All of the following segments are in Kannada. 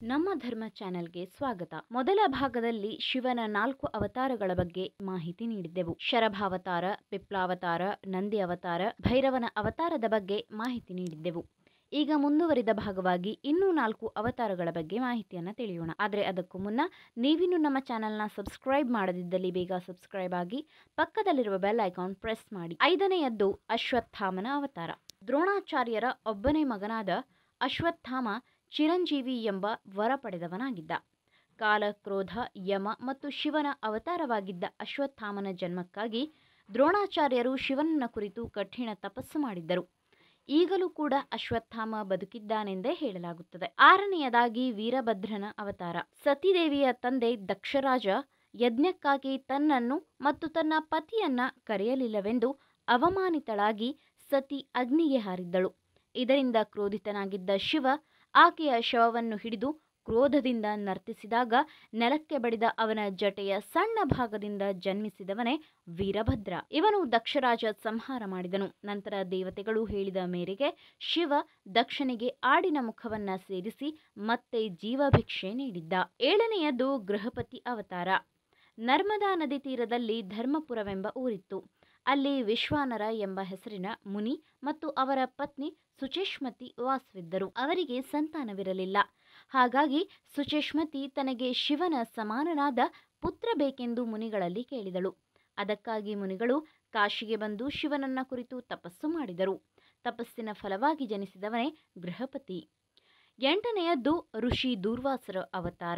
ನಮ್ಮ ಧರ್ಮ ಚಾನೆಲ್ಗೆ ಸ್ವಾಗತ ಮೊದಲ ಭಾಗದಲ್ಲಿ ಶಿವನ ನಾಲ್ಕು ಅವತಾರಗಳ ಬಗ್ಗೆ ಮಾಹಿತಿ ನೀಡಿದ್ದೆವು ಶರಭಾವತಾರ ಪಿಪ್ಲಾವತಾರ ನಂದಿ ಅವತಾರ ಭೈರವನ ಅವತಾರದ ಬಗ್ಗೆ ಮಾಹಿತಿ ನೀಡಿದ್ದೆವು ಈಗ ಮುಂದುವರಿದ ಭಾಗವಾಗಿ ಇನ್ನೂ ನಾಲ್ಕು ಅವತಾರಗಳ ಬಗ್ಗೆ ಮಾಹಿತಿಯನ್ನು ತಿಳಿಯೋಣ ಆದರೆ ಅದಕ್ಕೂ ಮುನ್ನ ನೀವಿನ್ನೂ ನಮ್ಮ ಚಾನೆಲ್ನ ಸಬ್ಸ್ಕ್ರೈಬ್ ಮಾಡದಿದ್ದಲ್ಲಿ ಬೇಗ ಸಬ್ಸ್ಕ್ರೈಬ್ ಆಗಿ ಪಕ್ಕದಲ್ಲಿರುವ ಬೆಲ್ ಐಕಾನ್ ಪ್ರೆಸ್ ಮಾಡಿ ಐದನೆಯದ್ದು ಅಶ್ವತ್ಥಾಮನ ಅವತಾರ ದ್ರೋಣಾಚಾರ್ಯರ ಒಬ್ಬನೇ ಮಗನಾದ ಅಶ್ವತ್ಥಾಮ ಚಿರಂಜೀವಿ ಎಂಬ ವರ ಪಡೆದವನಾಗಿದ್ದ ಕಾಲ ಕ್ರೋಧ ಯಮ ಮತ್ತು ಶಿವನ ಅವತಾರವಾಗಿದ್ದ ಅಶ್ವತ್ಥಾಮನ ಜನ್ಮಕ್ಕಾಗಿ ದ್ರೋಣಾಚಾರ್ಯರು ಶಿವನನ್ನ ಕುರಿತು ಕಠಿಣ ತಪಸ್ಸು ಮಾಡಿದ್ದರು ಈಗಲೂ ಕೂಡ ಅಶ್ವತ್ಥಾಮ ಬದುಕಿದ್ದಾನೆಂದೇ ಹೇಳಲಾಗುತ್ತದೆ ಆರನೆಯದಾಗಿ ವೀರಭದ್ರನ ಅವತಾರ ಸತಿದೇವಿಯ ತಂದೆ ದಕ್ಷರಾಜ ಯಜ್ಞಕ್ಕಾಗಿ ತನ್ನನ್ನು ಮತ್ತು ತನ್ನ ಪತಿಯನ್ನ ಕರೆಯಲಿಲ್ಲವೆಂದು ಅವಮಾನಿತಳಾಗಿ ಸತಿ ಅಗ್ನಿಗೆ ಹಾರಿದ್ದಳು ಇದರಿಂದ ಕ್ರೋಧಿತನಾಗಿದ್ದ ಶಿವ ಆಕೆಯ ಶವವನ್ನು ಹಿಡಿದು ಕ್ರೋಧದಿಂದ ನರ್ತಿಸಿದಾಗ ನೆಲಕ್ಕೆ ಬಡಿದ ಅವನ ಜಟೆಯ ಸಣ್ಣ ಭಾಗದಿಂದ ಜನ್ಮಿಸಿದವನೇ ವೀರಭದ್ರ ಇವನು ದಕ್ಷರಾಜ ಸಂಹಾರ ಮಾಡಿದನು ನಂತರ ದೇವತೆಗಳು ಹೇಳಿದ ಮೇರೆಗೆ ಶಿವ ದಕ್ಷನಿಗೆ ಆಡಿನ ಮುಖವನ್ನ ಸೇರಿಸಿ ಮತ್ತೆ ಜೀವಭಿಕ್ಷೆ ನೀಡಿದ್ದ ಏಳನೆಯದು ಗೃಹಪತಿ ಅವತಾರ ನರ್ಮದಾ ನದಿ ತೀರದಲ್ಲಿ ಧರ್ಮಪುರವೆಂಬ ಊರಿತ್ತು ಅಲ್ಲಿ ವಿಶ್ವಾನರ ಎಂಬ ಹೆಸರಿನ ಮುನಿ ಮತ್ತು ಅವರ ಪತ್ನಿ ಸುಚೇಷ್ಮತಿ ವಾಸವಿದ್ದರು ಅವರಿಗೆ ಸಂತಾನವಿರಲಿಲ್ಲ ಹಾಗಾಗಿ ಸುಚೇಷ್ಮತಿ ತನಗೆ ಶಿವನ ಸಮಾನನಾದ ಪುತ್ರ ಬೇಕೆಂದು ಮುನಿಗಳಲ್ಲಿ ಕೇಳಿದಳು ಅದಕ್ಕಾಗಿ ಮುನಿಗಳು ಕಾಶಿಗೆ ಬಂದು ಶಿವನನ್ನ ಕುರಿತು ತಪಸ್ಸು ಮಾಡಿದರು ತಪಸ್ಸಿನ ಫಲವಾಗಿ ಜನಿಸಿದವನೇ ಗೃಹಪತಿ ಎಂಟನೆಯದ್ದು ಋಷಿ ದೂರ್ವಾಸರ ಅವತಾರ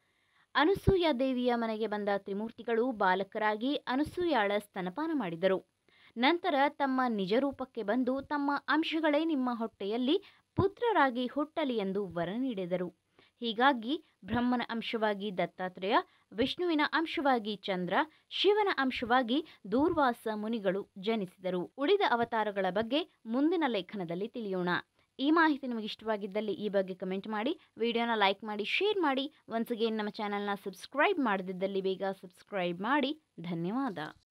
ಅನುಸೂಯ ದೇವಿಯ ಮನೆಗೆ ಬಂದ ತ್ರಿಮೂರ್ತಿಗಳು ಬಾಲಕರಾಗಿ ಅನುಸೂಯಾಳ ಸ್ತನಪಾನ ಮಾಡಿದರು ನಂತರ ತಮ್ಮ ನಿಜ ರೂಪಕ್ಕೆ ಬಂದು ತಮ್ಮ ಅಂಶಗಳೇ ನಿಮ್ಮ ಹೊಟ್ಟೆಯಲ್ಲಿ ಪುತ್ರರಾಗಿ ಹುಟ್ಟಲಿ ಎಂದು ವರ ನೀಡಿದರು ಹೀಗಾಗಿ ಬ್ರಹ್ಮನ ಅಂಶವಾಗಿ ದತ್ತಾತ್ರೇಯ ವಿಷ್ಣುವಿನ ಅಂಶವಾಗಿ ಚಂದ್ರ ಶಿವನ ಅಂಶವಾಗಿ ದೂರ್ವಾಸ ಮುನಿಗಳು ಜನಿಸಿದರು ಉಳಿದ ಅವತಾರಗಳ ಬಗ್ಗೆ ಮುಂದಿನ ಲೇಖನದಲ್ಲಿ ತಿಳಿಯೋಣ ಈ ಮಾಹಿತಿ ನಿಮಗೆ ಇಷ್ಟವಾಗಿದ್ದಲ್ಲಿ ಈ ಬಗ್ಗೆ ಕಮೆಂಟ್ ಮಾಡಿ ವಿಡಿಯೋನ ಲೈಕ್ ಮಾಡಿ ಶೇರ್ ಮಾಡಿ ಒನ್ಸ್ ಅಗೇನ್ ನಮ್ಮ ಚಾನಲ್ನ ಸಬ್ಸ್ಕ್ರೈಬ್ ಮಾಡದಿದ್ದಲ್ಲಿ ಬೇಗ ಸಬ್ಸ್ಕ್ರೈಬ್ ಮಾಡಿ ಧನ್ಯವಾದ